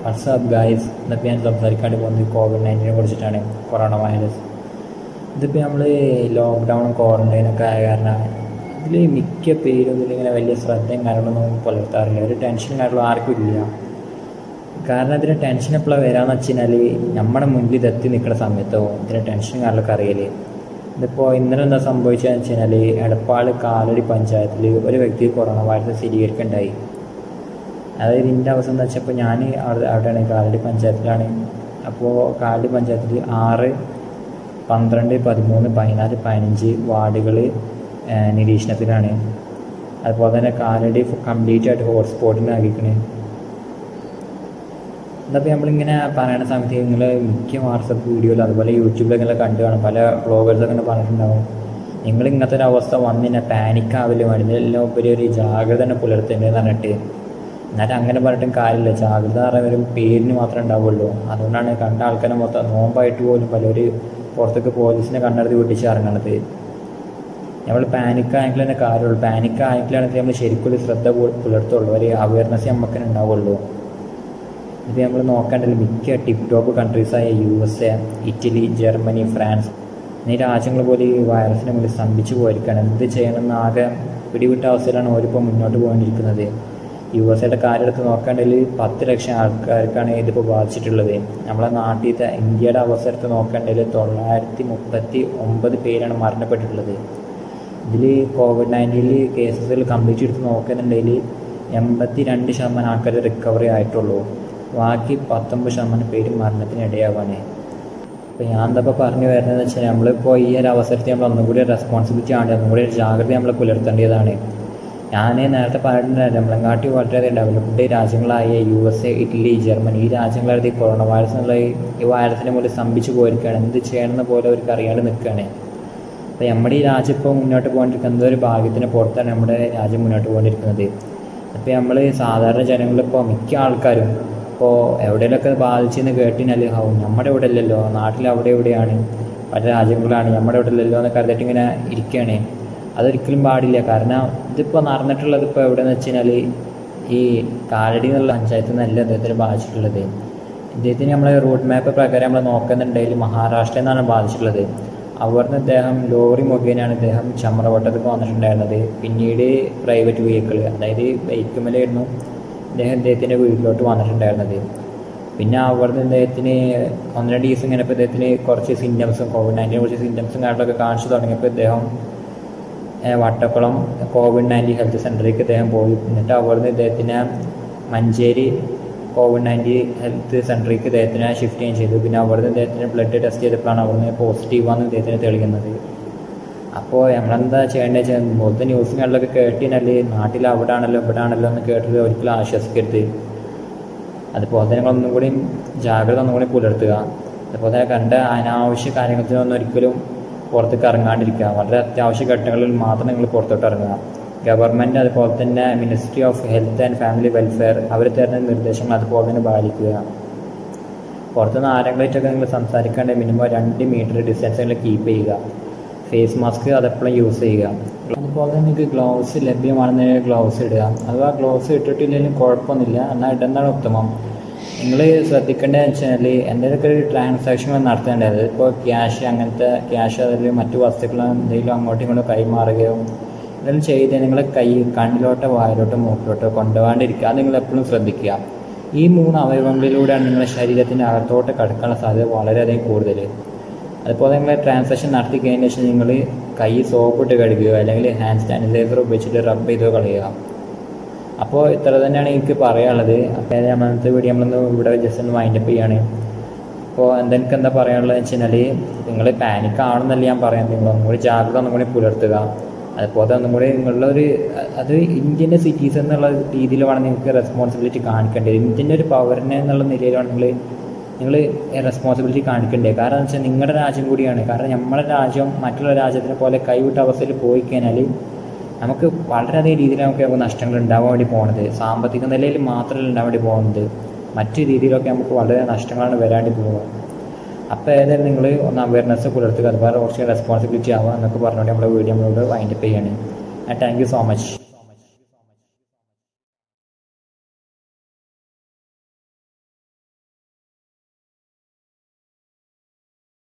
WhatsApp guys ഇന്നിപ്പോൾ ഞാൻ സംസാരിക്കാണ്ട് പോകുന്നത് കോവിഡ് നയൻറ്റീനെ കുറിച്ചിട്ടാണ് കൊറോണ വൈറസ് ഇതിപ്പോൾ നമ്മൾ ലോക്ക്ഡൗൺ ക്വാറൻറ്റൈനൊക്കെ ആയ കാരണം ഇതിൽ മിക്ക പേരും ഇതിലിങ്ങനെ വലിയ ശ്രദ്ധയും കാര്യങ്ങളൊന്നും പുലർത്താറില്ല ഒരു ടെൻഷനും കാര്യങ്ങളും ആർക്കും ഇല്ല കാരണം ഇതിന് ടെൻഷൻ എപ്പോഴാണ് വരാമെന്ന് വെച്ച് കഴിഞ്ഞാൽ നമ്മുടെ മുന്നിൽ ഇതെത്തി നിൽക്കുന്ന സമയത്തോ ഇതിന് ടെൻഷനും കാര്യങ്ങളൊക്കെ അറിയല് ഇതിപ്പോൾ ഇന്നലെ എന്താ സംഭവിച്ചതെന്ന് വെച്ച് കഴിഞ്ഞാൽ എടപ്പാൾ കാലടി പഞ്ചായത്തിൽ ഒരു വ്യക്തി കൊറോണ വൈറസ് സ്ഥിരീകരിക്കുകയുണ്ടായി അതായത് ഇതിൻ്റെ അവസ്ഥ എന്താ വെച്ചാൽ ഇപ്പോൾ ഞാൻ അവിടെ അവിടെയാണ് കാലടി പഞ്ചായത്തിലാണ് അപ്പോൾ കാലടി പഞ്ചായത്തിൽ ആറ് പന്ത്രണ്ട് പതിമൂന്ന് പതിനാല് പതിനഞ്ച് വാർഡുകൾ നിരീക്ഷണത്തിലാണ് അതുപോലെ തന്നെ കാലടി കംപ്ലീറ്റ് ആയിട്ട് ഹോട്ട്സ്പോട്ടിന് ആക്കിക്കണേ എന്നപ്പോൾ നമ്മളിങ്ങനെ പറയണ സമയത്ത് നിങ്ങൾ മിക്ക വാട്സപ്പ് വീഡിയോയിൽ അതുപോലെ യൂട്യൂബിലൊക്കെ കണ്ടു കാണും പല വ്ളോഗേഴ്സൊക്കെ ഇങ്ങനെ പറഞ്ഞിട്ടുണ്ടാവും നിങ്ങൾ ഇങ്ങനത്തെ ഒരു അവസ്ഥ വന്നിനെ പാനിക് ആവില്ല മരുന്നെല്ലാം ഉപരി ഒരു ജാഗ്രത തന്നെ പുലർത്തേണ്ടതെന്ന് പറഞ്ഞിട്ട് എന്നാലും അങ്ങനെ പറഞ്ഞിട്ടും കാര്യമില്ല ജാഗ്രത പറയുന്ന ഒരു പേരിന് മാത്രമേ ഉണ്ടാവുള്ളൂ അതുകൊണ്ടാണ് കണ്ട ആൾക്കാരെ മൊത്തം നോമ്പായിട്ട് പോലും പലരും പുറത്തേക്ക് പോലീസിനെ കണ്ടെടുത്ത് വിട്ടിച്ച് ഇറങ്ങണത് നമ്മൾ പാനിക് ആയെങ്കിൽ തന്നെ കാര്യമുള്ളൂ പാനിക് ആയെങ്കിലാണെങ്കിൽ നമ്മൾ ശരിക്കും ഒരു ശ്രദ്ധ പുലർത്തുള്ളൂ ഒരു അവയർനെസ് നമുക്ക് ഉണ്ടാവുള്ളൂ ഇത് നമ്മൾ നോക്കേണ്ടത് മിക്ക ടിപ്പ് ടോപ്പ് കൺട്രീസായ U S A Italy Germany France എന്നീ രാജ്യങ്ങൾ പോലെ ഈ വൈറസിനെ മുന്നിൽ സ്തംഭിച്ചു പോയിരിക്കുകയാണ് എന്ത് ചെയ്യണമെന്ന് ആകെ പിടിവിട്ട അവസ്ഥയിലാണ് ഓരിപ്പോൾ മുന്നോട്ട് പോകൊണ്ടിരിക്കുന്നത് യു എസ് എയുടെ കാര്യമെടുത്ത് നോക്കേണ്ടതിൽ പത്ത് ലക്ഷം ആൾക്കാർക്കാണ് ഇതിപ്പോൾ ബാധിച്ചിട്ടുള്ളത് നമ്മളെ നാട്ടിലത്തെ ഇന്ത്യയുടെ അവസ്ഥ എടുത്ത് നോക്കേണ്ടതിൽ തൊള്ളായിരത്തി മുപ്പത്തി ഒമ്പത് പേരാണ് മരണപ്പെട്ടിട്ടുള്ളത് ഇതിൽ കോവിഡ് നയൻറ്റീനിൽ കേസസിൽ കംപ്ലീറ്റ് എടുത്ത് നോക്കുന്നുണ്ടെങ്കിൽ എൺപത്തി രണ്ട് ശതമാനം ആൾക്കാർ റിക്കവറി ആയിട്ടുള്ളൂ ബാക്കി പത്തൊമ്പത് ശതമാനം പേര് മരണത്തിന് ഇടയാവാണ് അപ്പോൾ ഞാൻ എന്താ ഇപ്പോൾ പറഞ്ഞു വരുന്നത് വെച്ചാൽ നമ്മളിപ്പോൾ ഈ ഒരു അവസരത്തിൽ നമ്മൾ ഒന്നും കൂടി റെസ്പോൺസിബിലിറ്റി ആണ് ഒന്നും കൂടി ഒരു ജാഗ്രത നമ്മൾ പുലർത്തേണ്ടതാണ് ഞാൻ നേരത്തെ പറഞ്ഞിട്ടുണ്ടായിരുന്നു നമ്മളെങ്ങാട്ടി വളരെ ഡെവലപ്ഡ് രാജ്യങ്ങളായ U S A Italy Germany ഈ രാജ്യങ്ങളായിട്ട് ഈ കൊറോണ വൈറസ് എന്നുള്ള ഈ വൈറസിനെ പോലെ സ്തംഭിച്ച് പോയിരിക്കുകയാണ് എന്ത് ചെയ്യണമെന്ന് പോലെ അവർക്ക് അറിയാണ്ട് നിൽക്കുകയാണ് അപ്പോൾ നമ്മുടെ ഈ രാജ്യം ഇപ്പോൾ മുന്നോട്ട് പോകാണ്ടിരിക്കുന്നത് ഒരു ഭാഗ്യത്തിന് പുറത്താണ് നമ്മുടെ രാജ്യം മുന്നോട്ട് പോകാണ്ടിരിക്കുന്നത് അപ്പോൾ നമ്മൾ സാധാരണ ജനങ്ങളിപ്പോൾ മിക്ക ആൾക്കാരും ഇപ്പോൾ എവിടെയെങ്കിലൊക്കെ ബാധിച്ചെന്ന് കേട്ടിനാൽ ഹൗ നമ്മുടെ ഇവിടെ അല്ലല്ലോ നാട്ടിൽ അവിടെ എവിടെയാണ് പല രാജ്യങ്ങളാണ് നമ്മുടെ ഇവിടെ അല്ലല്ലോ എന്നൊക്കെ അറിഞ്ഞിട്ട് ഇങ്ങനെ ഇരിക്കുകയാണ് അതൊരിക്കലും പാടില്ല കാരണം ഇതിപ്പോൾ നടന്നിട്ടുള്ളത് ഇപ്പോൾ എവിടെയെന്ന് വെച്ച് കഴിഞ്ഞാൽ ഈ കാലടി എന്നുള്ള പഞ്ചായത്തിൽ നിന്നല്ല അദ്ദേഹത്തിന് ബാധിച്ചിട്ടുള്ളത് ഇദ്ദേഹത്തിന് നമ്മൾ റൂട്ട് മാപ്പ് പ്രകാരം നമ്മൾ നോക്കുന്നുണ്ടെങ്കിൽ മഹാരാഷ്ട്രയിൽ നിന്നാണ് ബാധിച്ചിട്ടുള്ളത് അവിടുന്ന് ഇദ്ദേഹം ലോറി മുഖേനയാണ് ഇദ്ദേഹം ചമ്രവട്ടത്തേക്ക് വന്നിട്ടുണ്ടായിരുന്നത് പിന്നീട് പ്രൈവറ്റ് വെഹിക്കിൾ അതായത് ബൈക്കുമേലായിരുന്നു ഇദ്ദേഹം ഇദ്ദേഹത്തിൻ്റെ വീട്ടിലോട്ട് വന്നിട്ടുണ്ടായിരുന്നത് പിന്നെ അവിടുന്ന് ഇദ്ദേഹത്തിന് ഒന്ന് രണ്ട് ദിവസം കഴിഞ്ഞപ്പോൾ ഇദ്ദേഹത്തിന് കുറച്ച് സിംറ്റംസും കോവിഡ് നയൻറ്റീനെ കുറച്ച് സിംറ്റംസും കാര്യങ്ങളൊക്കെ കാണിച്ചു തുടങ്ങിയപ്പോൾ ഇദ്ദേഹം വട്ടക്കുളം കോവിഡ് നയൻറ്റീൻ ഹെൽത്ത് സെൻ്ററിലേക്ക് ഇദ്ദേഹം പോയി എന്നിട്ട് അവിടുന്ന് ഇദ്ദേഹത്തിന് മഞ്ചേരി കോവിഡ് നയൻറ്റീൻ ഹെൽത്ത് സെൻ്ററിലേക്ക് ഇദ്ദേഹത്തിനെ ഷിഫ്റ്റ് ചെയ്യുകയും ചെയ്തു പിന്നെ അവിടുന്ന് ഇദ്ദേഹത്തിന് ബ്ലഡ് ടെസ്റ്റ് ചെയ്തപ്പോഴാണ് അവിടുന്ന് പോസിറ്റീവാന്ന് ഇദ്ദേഹത്തിന് തെളിയുന്നത് അപ്പോൾ നമ്മളെന്താ ചെയ്യേണ്ടത് വെച്ചാൽ മൊത്തം ന്യൂസുകളിലൊക്കെ കേട്ടിനല്ലേ നാട്ടിൽ അവിടെ ആണല്ലോ ഇവിടെ ആണല്ലോ എന്ന് കേട്ടിട്ട് ഒരിക്കലും ആശ്വസിക്കരുത് അതുപോലെ തന്നെ നമ്മളൊന്നും കൂടി ജാഗ്രത ഒന്നും കൂടി പുലർത്തുക അതുപോലെ തന്നെ കണ്ട അനാവശ്യ കാര്യങ്ങളൊന്നും ഒരിക്കലും പുറത്തേക്ക് ഇറങ്ങാണ്ടിരിക്കുക വളരെ അത്യാവശ്യ ഘട്ടങ്ങളിൽ മാത്രം നിങ്ങൾ പുറത്തോട്ട് ഇറങ്ങുക ഗവൺമെൻറ് അതുപോലെ തന്നെ ministry of health and family welfare അവർ തരുന്ന നിർദ്ദേശങ്ങൾ അതുപോലെ തന്നെ പാലിക്കുക പുറത്തുനിന്ന് ആരെങ്കിലായിട്ടൊക്കെ നിങ്ങൾ സംസാരിക്കേണ്ട മിനിമം രണ്ട് മീറ്റർ ഡിസ്റ്റൻസ് നിങ്ങൾ കീപ്പ് ചെയ്യുക ഫേസ് മാസ്ക് അതെപ്പോഴും യൂസ് ചെയ്യുക അതുപോലെ തന്നെ നിങ്ങൾക്ക് ഗ്ലൗസ് ലഭ്യമാണെന്ന് ഗ്ലൗസ് ഇടുക അഥവാ ഗ്ലൗസ് ഇട്ടിട്ടില്ലെങ്കിലും കുഴപ്പമൊന്നുമില്ല എന്നാൽ ഇടുന്നതാണ് ഉത്തമം നിങ്ങൾ ശ്രദ്ധിക്കേണ്ടതെന്ന് വെച്ചാൽ എന്തെങ്കിലുമൊക്കെ ഒരു ട്രാൻസാക്ഷനുകൾ നടത്തേണ്ടത് ഇപ്പോൾ ക്യാഷ് അങ്ങനത്തെ ക്യാഷ് അതിൽ മറ്റു വസ്തുക്കൾ എന്തെങ്കിലും അങ്ങോട്ടും ഇങ്ങോട്ടും കൈമാറുകയോ ഇതെല്ലാം ചെയ്ത് നിങ്ങളെ കൈ കണ്ണിലോട്ടോ വായിലോട്ടോ മൂക്കിലോട്ടോ കൊണ്ടുപോകാണ്ടിരിക്കുക അത് നിങ്ങൾ എപ്പോഴും ശ്രദ്ധിക്കുക ഈ മൂന്ന് അവയവങ്ങളിലൂടെയാണ് നിങ്ങളുടെ ശരീരത്തിൻ്റെ അകത്തോട്ട് കടക്കാനുള്ള സാധ്യത വളരെയധികം കൂടുതൽ അതുപോലെ നിങ്ങൾ ട്രാൻസാക്ഷൻ നടത്തി കഴിഞ്ഞ ശേഷം നിങ്ങൾ കൈ സോപ്പിട്ട് കഴുകുകയോ അല്ലെങ്കിൽ ഹാൻഡ് സാനിറ്റൈസർ ഉപയോഗിച്ചിട്ട് റബ്ബ് ചെയ്തോ കളയുക അപ്പോൾ ഇത്ര തന്നെയാണ് എനിക്ക് പറയാനുള്ളത് അപ്പോൾ നമ്മളത്തെ വീഡിയോ നമ്മളൊന്ന് ഇവിടെ ജസ്റ്റ് ഒന്ന് വൈൻഡപ്പ് ചെയ്യാണ് അപ്പോൾ എന്തെനിക്ക് എന്താ പറയാനുള്ളത് വെച്ച് കഴിഞ്ഞാൽ നിങ്ങൾ പാനിക് ആണെന്നല്ല ഞാൻ പറയാം നിങ്ങൾ ഒന്നും കൂടി ജാഗ്രത ഒന്നും കൂടി പുലർത്തുക അതുപോലെ ഒന്നും കൂടി നിങ്ങളുടെ ഒരു അത് ഇന്ത്യൻ്റെ സിറ്റീസ് എന്നുള്ള രീതിയിൽ വേണം നിങ്ങൾക്ക് റെസ്പോൺസിബിലിറ്റി കാണിക്കേണ്ടത് ഇന്ത്യൻ്റെ ഒരു പൗരനെ എന്നുള്ള നിലയിലാണ് നിങ്ങൾ നിങ്ങൾ റെസ്പോൺസിബിലിറ്റി കാണിക്കണ്ടേ കാരണം എന്ന് വെച്ചാൽ നിങ്ങളുടെ രാജ്യം കൂടിയാണ് കാരണം നമ്മുടെ രാജ്യം മറ്റുള്ള രാജ്യത്തിനെ പോലെ കൈവിട്ട അവസ്ഥയിൽ പോയി കഴിഞ്ഞാൽ നമുക്ക് വളരെയധികം രീതിയിൽ നമുക്ക് നഷ്ടങ്ങൾ ഉണ്ടാവാൻ വേണ്ടി പോകുന്നത് സാമ്പത്തിക നിലയിൽ മാത്രമല്ല ഉണ്ടാവാൻ വേണ്ടി പോകുന്നത് മറ്റു രീതിയിലൊക്കെ നമുക്ക് വളരെ നഷ്ടങ്ങളാണ് വരാണ്ടി പോകുക അപ്പോൾ ഏതായാലും നിങ്ങൾ ഒന്ന് അവയർനെസ് പുലർത്തുക അതുപോലെ കുറച്ച് റെസ്പോൺസിബിലിറ്റി ആവുക എന്നൊക്കെ പറഞ്ഞുകൊണ്ട് നമ്മുടെ വീഡിയോ നമ്മളോട് വൈൻഡപ്പ് ചെയ്യാണ് താങ്ക് യു സോ മച്ച്